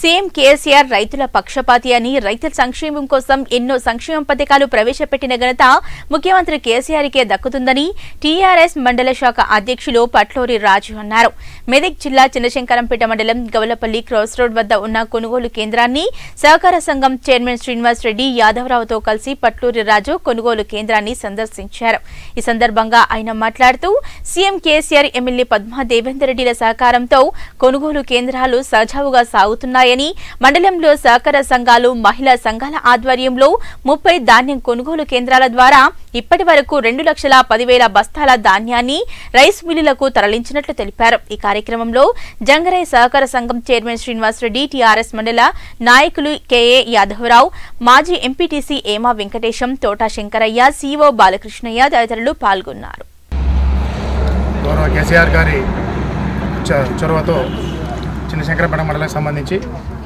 CM KCR రైతుల పక్షపాతి అని రైతుల సంక్షేమం కోసం ఎన్నో సంక్షేమ పథకాలు ప్రవేశపెట్టిన ఘనత ముఖ్యమంత్రి కేసీఆర్కే దక్కుతుందని టీఆర్ఎస్ మండల శాఖ అధ్యక్షులు పట్లూరి రాజు అన్నారు మెదక్ జిల్లా చిన్నశంకరంపేట మండలం గవలపల్లి క్రాస్ రోడ్ వద్ద ఉన్న కొనుగోలు కేంద్రాన్ని సహకార సంఘం చైర్మన్ శ్రీనివాస్ రెడ్డి యాదవరావుతో కలిసి పట్లూరి రాజు కొనుగోలు కేంద్రాన్ని సందర్శించారు ఈ సందర్భంగా ఆయన మాట్లాడుతూ సీఎం కేసీఆర్ ఎమ్మెల్యే పద్మా దేవేందర్ రెడ్డిల సహకారంతో కొనుగోలు కేంద్రాలు సజావుగా సాగుతున్నాయని మండలంలో సహకార సంఘాలు మహిళా సంఘాల ఆధ్వర్యంలో ముప్పై ధాన్యం కొనుగోలు కేంద్రాల ద్వారా ఇప్పటి వరకు రెండు లక్షల పదివేల బస్తాల ధాన్యాన్ని రైస్ మిల్లులకు తరలించినట్లు తెలిపారు ఈ కార్యక్రమంలో జంగరై సహకార సంఘం చైర్మన్ శ్రీనివాస్ రెడ్డి టీఆర్ఎస్ మండల నాయకులు కెఏ యాదవరావు మాజీ ఎంపీటీసీ ఏమా వెంకటేశం తోటా శంకరయ్య సీఓ బాలకృష్ణయ్య తదితరులు పాల్గొన్నారు గౌరవ కేసీఆర్ గారి చ- చొరవతో చిన్నశంకరపేట మండలానికి సంబంధించి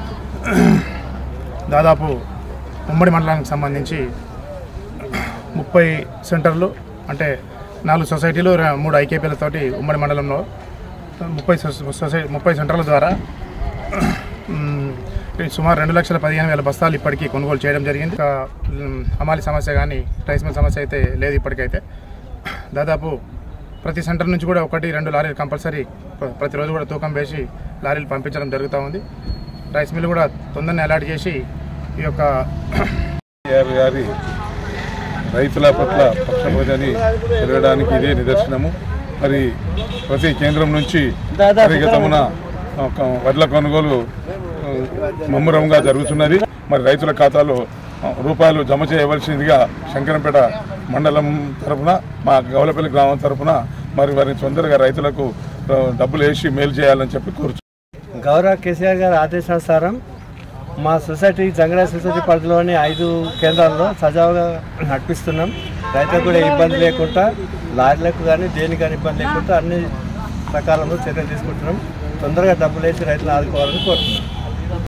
దాదాపు ఉమ్మడి మండలానికి సంబంధించి ముప్పై సెంటర్లు అంటే నాలుగు సొసైటీలు ర- మూడు ఐకేపీలతోటి ఉమ్మడి మండలంలో ముప్పై సొ- సొసై ముప్పై సెంటర్ల ద్వారా మ్, సుమారు రెండు లక్షల పదిహేను వేల బస్తాలు ఇప్పటికీ కొనుగోలు చేయడం జరిగింది ఇంకా, మ్, హమాలి సమస్య కానీ రైస్ మిల్ సమస్య అయితే లేదు ఇప్పటికైతే దాదాపు ప్రతి సెంటర్ నుంచి కూడా ఒకటి రెండు లారీలు కంపల్సరీ ప్ర- ప్రతిరోజు కూడా తూకం వేసి లారీలు పంపించడం జరుగుతూ ఉంది రైస్ మిల్ కూడా తొందరనే అలాట్ చేసి ఈ యొక్క కేఆర్ గారి రైతుల పట్ల పక్షపాతని పెరగడానికి ఇదే నిదర్శనము మరి ప్రతి కేంద్రం నుంచి గతమున ఒక వడ్ల కొనుగోలు ఆ, ముమ్మరంగా జరుగుతున్నది మరి రైతుల ఖాతాలో ఆ, రూపాయలు జమ చేయవలసిందిగా శంకరంపేట మండలం తరపున మా గౌలపల్లి గ్రామం తరపున మరి వారిని తొందరగా రైతులకు ఆ, డబ్బులు వేసి మేలు చేయాలని చెప్పి కోరుచు గౌరవ కేసీఆర్ గారి ఆదేశానుసారం మా సొసైటీ జంగడ సొసైటీ పరిధిలోని ఐదు కేంద్రాల్లో సజావుగా నడిపిస్తున్నాం రైతులకు కూడా ఇబ్బంది లేకుండా లారీలకు కానీ దేనికి కానీ ఇబ్బంది లేకుండా అన్ని ప్రకారంలో చర్యలు తీసుకుంటున్నాం తొందరగా డబ్బులు వేసి రైతులు ఆదుకోవాలని కోరుతున్నాం